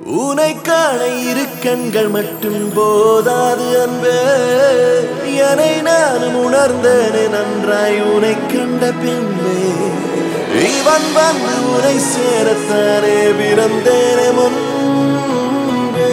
உனை காண இரு கண்கள் மட்டும் போதாது அன்பே என்னை நானும் உணர்ந்தேனே நன்றாய் உனை கண்ட பின்பே இவன் வந்து உனை சேரத்தானே பிறந்தேனே முன்பே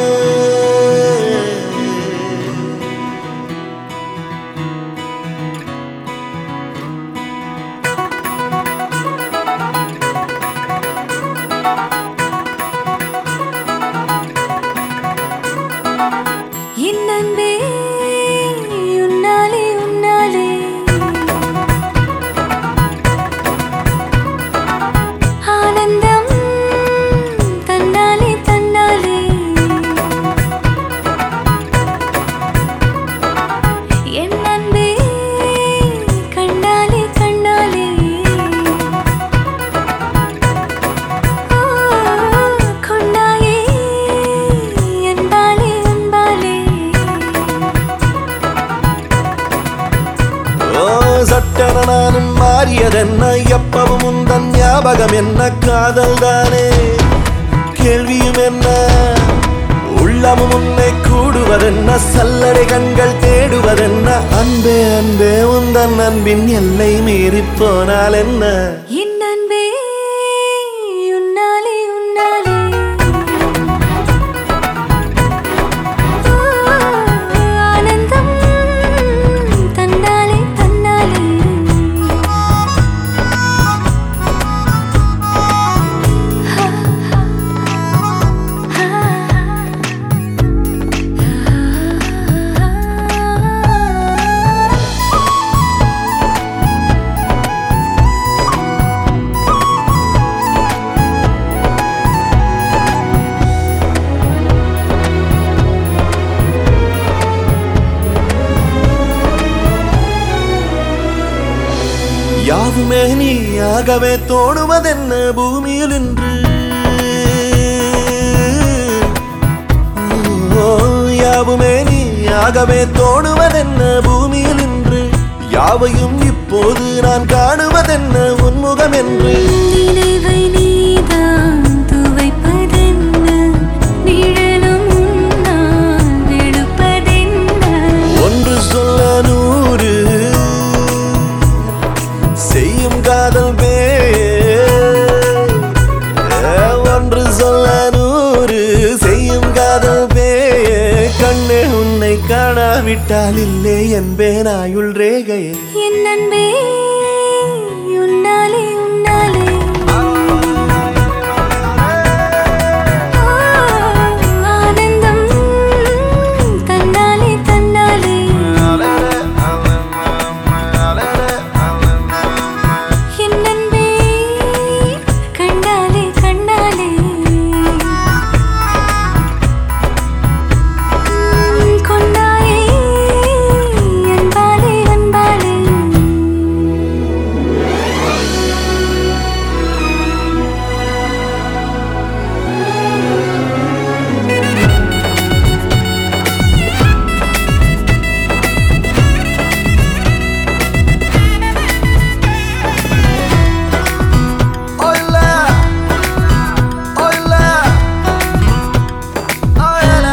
என் அன்பே உன்னாலே உன்னாலே ஆனந்தம் தன்னாலே தன்னாலே என் அன்பே கண்ணாலே கண்ணாலே ஓ, கொண்டாயே அன்பாலே அன்பாலே ஓ சட்டென நானும் மாறியதென்ன எப்பவும் உந்தன் ஞாபகம் என்ன காதல் தானே கேள்வியும் என்ன உள்ளமும் உன்னை கூடுவதென்ன சல்லடை கண்கள் தேடுவதென்ன அன்பே அன்பே உந்தன் அன்பின் எல்லை மீறி போனால் என்ன என் அன்பே உன்னாலே உன்னாலே ஓ, ஆனந்தம் தன்னாலே தன்னாலே யாவுமே நீயாகவே தோணுவதென்ன பூமியில் இன்று ஓ, யாவுமே நீயாகவே தோணுவதென்ன பூமியில் இன்று யாவையும் இப்போது நான் காணுவதென்ன உன்முகம் என்று நினைவை நீதான் துவைப்பதென்ன நிழலும் உன்னால் விடுப்பதென்ன ஒன்று சொல்ல நூறு செய்யும் காதல் பே ஒன்று சொல்ல நூறு செய்யும் காதல் பே கண்ணே உன்னை காணாவிட்டால் இல்லை என்பேன் ஆயுள் ரேகையே என் அன்பே உன்னாலே உன்னாலே ஓ, ஆனந்தம் தன்னாலே தன்னாலே என் அன்பே கண்டாலே கண்டாலே கொண்டாயே அன்பாலே அன்பாலே Hola, hola, hola.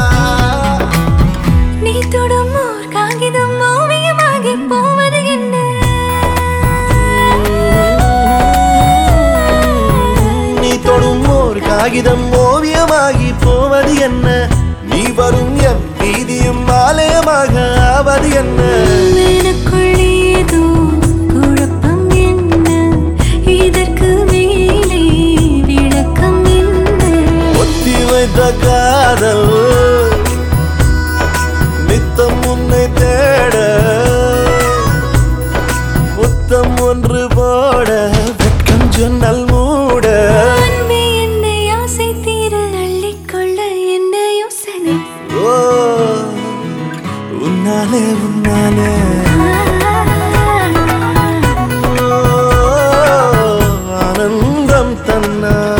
நீ தொடும் ஓர் காகிதம் ஓவியமாகி போவது என்ன நீ தொடும் ஓர் காகிதம் ஓவியமாகி போவது என்ன நீ வரும் எம் வீதியும் ஆலயமாக ஆவது என்ன எனக்குள் ஏதோ குழப்பம் என்ன இதற்கு மேலே விளக்கம் என்ன ஒத்தி வைத்த காதல் நித்தம் உன்னை தேட முத்தம் ஒன்று போட வெட்கம் சொன்னல் மூட அன்பே என்னை ஆசை தீர அள்ளிக்கொள்ள என்ன யோசனை ஓ உன்னாலே உன்னாலே ஓ, ஆனந்தம் தன்னா